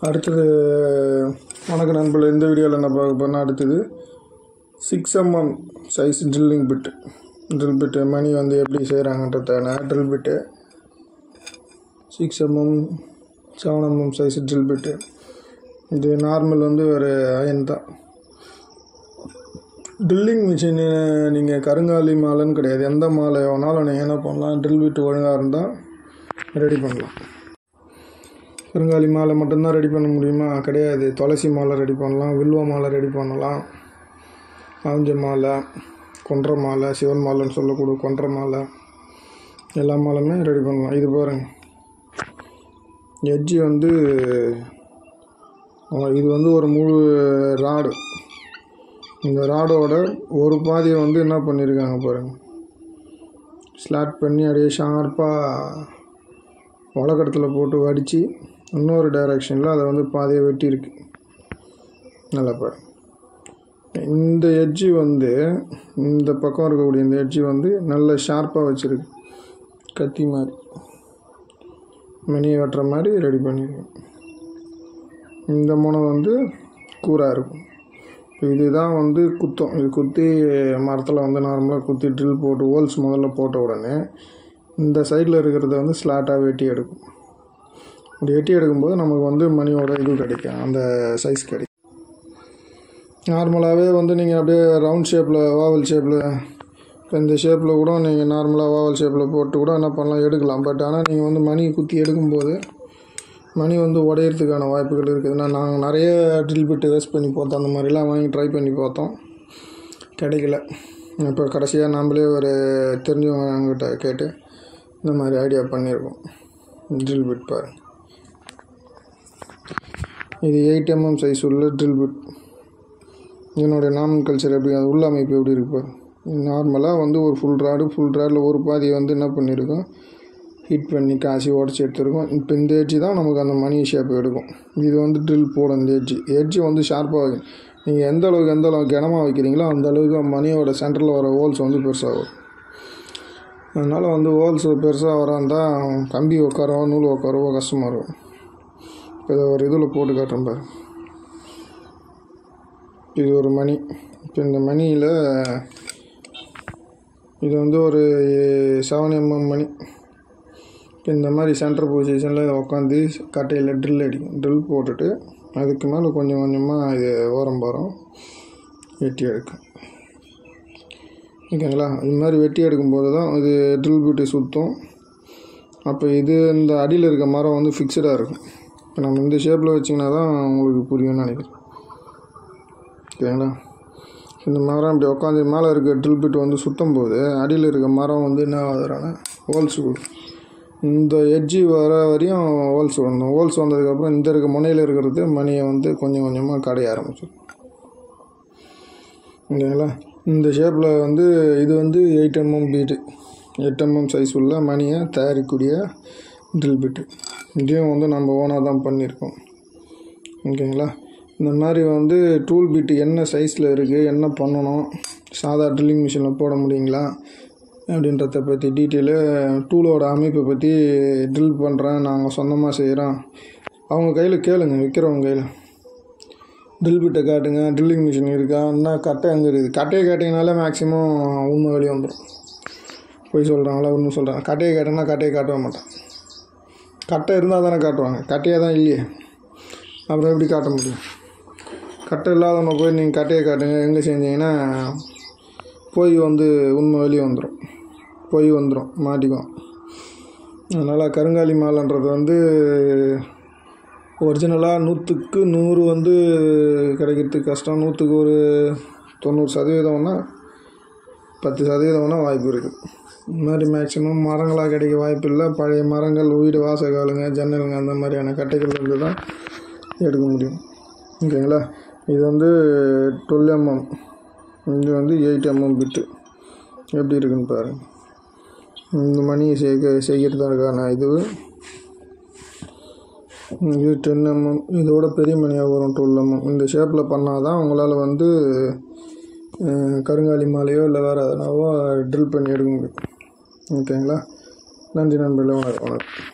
அடுத்தது வணக்கம் நண்பர்களே இந்த வீடியோவில் என்ன பார்க்க போனால் அடுத்தது six mm size drilling bit drill bit மணி வந்து எப்படி செய்கிறாங்கன்றதான drill bit six mm seven mm size drill bit இது நார்மல் வந்து ஒரு அயன் தான் ட்ரில்லிங் மிஷினு நீங்கள் கருங்காலி மாலைன்னு கிடையாது எந்த மாலை வேணாலும் நீங்கள் என்ன பண்ணலாம் ட்ரில் பிட்டு ஒழுங்காக இருந்தால் ரெடி பண்ணலாம் கருங்காலி மாலை மட்டும்தான் ரெடி பண்ண முடியுமா கிடையாது துளசி மாலை ரெடி பண்ணலாம் வில்வ மாலை ரெடி பண்ணலாம் ஆஞ்ச மாலை கொன்ற மாலை சிவன் மாலைன்னு சொல்லக்கூடிய கொன்ற மாலை எல்லா மாலையுமே ரெடி பண்ணலாம் இது பாருங்க எட்ஜி வந்து இது வந்து ஒரு முழு ராடு இந்த ராடோட ஒரு பாதியை வந்து என்ன பண்ணியிருக்காங்க பாருங்கள் ஸ்லாட் பண்ணி அப்படியே ஷார்ப்பாக வழக்கடத்தில் போட்டு வடித்து இன்னொரு டைரெக்ஷனில் அதை வந்து பாதியை வெட்டியிருக்கு நல்லா பாரு இந்த எட்ஜி வந்து இந்த பக்கம் இருக்கக்கூடிய இந்த எட்ஜி வந்து நல்ல ஷார்ப்பாக வச்சுருக்கு கத்தி மாதிரி மணியை வெட்டுற மாதிரி ரெடி பண்ணியிருக்கேன் இந்த முனை வந்து கூராக இருக்கும் இதுதான் வந்து குத்தம் இது குத்தி மரத்தில் வந்து நார்மலாக குத்தி ட்ரில் போட்டு ஹோல்ஸ் முதல்ல போட்ட உடனே இந்த சைடில் இருக்கிறத வந்து ஸ்லாட்டாக வெட்டி எடுக்கும் அப்படி வெட்டி எடுக்கும்போது நமக்கு வந்து மணியோட இது கிடைக்கும் அந்த சைஸ் கிடைக்கும் நார்மலாகவே வந்து நீங்கள் அப்படியே ரவுண்ட் ஷேப்பில் வாவல் ஷேப்பில் இப்போ இந்த ஷேப்பில் கூட நீங்கள் நார்மலாக வாவல் ஷேப்பில் போட்டு கூட என்ன பண்ணலாம் எடுக்கலாம் பட் ஆனால் நீங்கள் வந்து மணி குத்தி எடுக்கும்போது மணி வந்து உடையிறதுக்கான வாய்ப்புகள் இருக்குதுன்னா நாங்கள் நிறைய ட்ரில் பிட்டு வேஸ்ட் பண்ணி பார்த்தோம் அந்த மாதிரிலாம் வாங்கி ட்ரை பண்ணி பார்த்தோம் கிடைக்கல இப்போ கடைசியாக நம்மளே ஒரு தெரிஞ்சவங்ககிட்ட கேட்டு இந்த மாதிரி ஐடியா பண்ணியிருக்கோம் ட்ரில் பிட் பாரு இது எயிட் எம்எம் சைஸ் உள்ள ட்ரில் பிட் என்னுடைய நாமன் கல்ச்சர் எப்படி அது உள்ள அமைப்பு எப்படி இருக்கு பாரு நார்மலாக வந்து ஒரு ஃபுல் ராடு ஃபுல் ராடில் ஒரு பாதியை வந்து என்ன பண்ணியிருக்கோம் ஹீட் பண்ணி காசி உடச்சி எடுத்துருக்கோம் இப்போ இந்த எட்ஜி தான் நமக்கு அந்த மணி ஷேப் எடுக்கும் இது வந்து ட்ரில் போடும் இந்த எட்ஜி எட்ஜி வந்து ஷார்ப்பாக வைக்கும் நீங்கள் எந்த அளவுக்கு எந்த அளவுக்கு கனமாக வைக்கிறீங்களோ அந்த அளவுக்கு மணியோட சென்டரில் வர ஹோல்ஸ் வந்து பெருசாக வரும் அதனால் வந்து ஹோல்ஸ் பெருசாக வராந்தால் கம்பி உட்காரவோ நூல் உட்காரவோ கஷ்டமாக இருக்கும் இப்போ இதை ஒரு இதில் போட்டு காட்டுறேன் பாரு இது ஒரு மணி இப்போ இந்த மணியில் இது வந்து ஒரு செவன் எம்எம் மணி இப்போ இந்த மாதிரி சென்டர் பொசிஷனில் இதை உட்காந்து கட்டையில் ட்ரில் அடிக்கும் ட்ரில் போட்டுட்டு அதுக்கு மேலே கொஞ்சம் கொஞ்சமாக இது ஓரம் போகிறோம் வெட்டி எடுக்கும் ஓகேங்களா இது மாதிரி வெட்டி எடுக்கும்போது தான் இது ட்ரில் பியூட்டி சுற்றும் அப்போ இது இந்த அடியில் இருக்க மரம் வந்து ஃபிக்ஸடாக இருக்கும் இப்போ நம்ம இந்த ஷேப்பில் வச்சிங்கன்னா தான் உங்களுக்கு புரியும்னு நினைக்கிறேன் ஓகேங்களா இந்த மரம் இப்படி உட்காந்து மேலே இருக்க ட்ரில் பிட் வந்து சுற்றும் போது அடியில் இருக்க மரம் வந்து என்ன ஆகுதுறானா ஹோல்ஸ் கொடுக்கும் இந்த எட்ஜி வர வரையும் ஹோல்ஸ் வரணும் ஹோல்ஸ் வந்ததுக்கப்புறம் இந்த இருக்க முனையில் இருக்கிறது மணியை வந்து கொஞ்சம் கொஞ்சமாக கடைய ஆரம்பிச்சிடும் ஓகேங்களா இந்த ஷேப்பில் வந்து இது வந்து eight mm bit eight mm size உள்ள மணியை தயாரிக்கக்கூடிய ட்ரில் பிட்டு இதையும் வந்து நம்ம ஓனாக தான் பண்ணியிருக்கோம் ஓகேங்களா இந்த மாதிரி வந்து டூல் பிட்டு என்ன சைஸில் இருக்குது என்ன பண்ணணும் சாதா ட்ரில்லிங் மிஷினில் போட முடியுங்களா அப்படின்றத பற்றி டீட்டெயிலு டூலோட அமைப்பை பற்றி ட்ரில் பண்ணுறேன் நாங்கள் சொந்தமாக செய்கிறோம் அவங்க கையில் கேளுங்க விற்கிறவங்க கையில் ட்ரில் பிட்டை காட்டுங்க ட்ரில்லிங் மிஷின் இருக்கா என்ன கட்டை எங்கே இருக்குது கட்டையை கேட்டிங்கனாலே மேக்ஸிமம் உண்மை வெளியே வந்துடும் போய் சொல்கிறாங்களா ஒன்றும் சொல்கிறாங்க கட்டையை கேட்டேன்னா கட்டையை காட்டவே மாட்டேன் கட்டை இருந்தால் தானே காட்டுவாங்க கட்டையாக தான் இல்லையே அப்புறம் எப்படி காட்ட முடியும் கட்டை இல்லாதவங்க போய் நீங்கள் கட்டையை காட்டுங்க எங்கே செஞ்சீங்கன்னா பொய் வந்து உண்மை வெளியே வந்துடும் பொய் வந்துடும் மாட்டிக்கும் அதனால் கருங்காலி மாலைன்றது வந்து ஒரிஜினலாக நூற்றுக்கு நூறு வந்து கிடைக்கிறதுக்கு கஷ்டம் நூற்றுக்கு ஒரு தொண்ணூறு சதவீதம்னா பத்து சதவீதம்னா வாய்ப்பு இருக்குது இந்த மாதிரி மேக்ஸிமம் மரங்களாக கிடைக்க வாய்ப்பு இல்லை பழைய மரங்கள் வீடு வாசகாலுங்க ஜன்னலுங்க அந்த மாதிரியான கட்டைகள் இருந்து தான் எடுக்க முடியும் ஓகேங்களா இது வந்து டுவெல் எம்எம் இது வந்து எயிட் எம்எம் பிட்டு எப்படி இருக்குன்னு பாருங்கள் இந்த மணியை செய்க செய்கிறதுக்கான இது இது டென் எம்எம் இதோட பெரிய மணியாக வரும் டுவெல் எம்எம் இந்த ஷேப்பில் பண்ணால் தான் உங்களால் வந்து கருங்காலி மாலையோ இல்லை வேறு எதனாவோ ட்ரில் பண்ணி எடுக்க முடியும் ஓகேங்களா நன்றி நண்பர்களே வணக்கம் வணக்கம்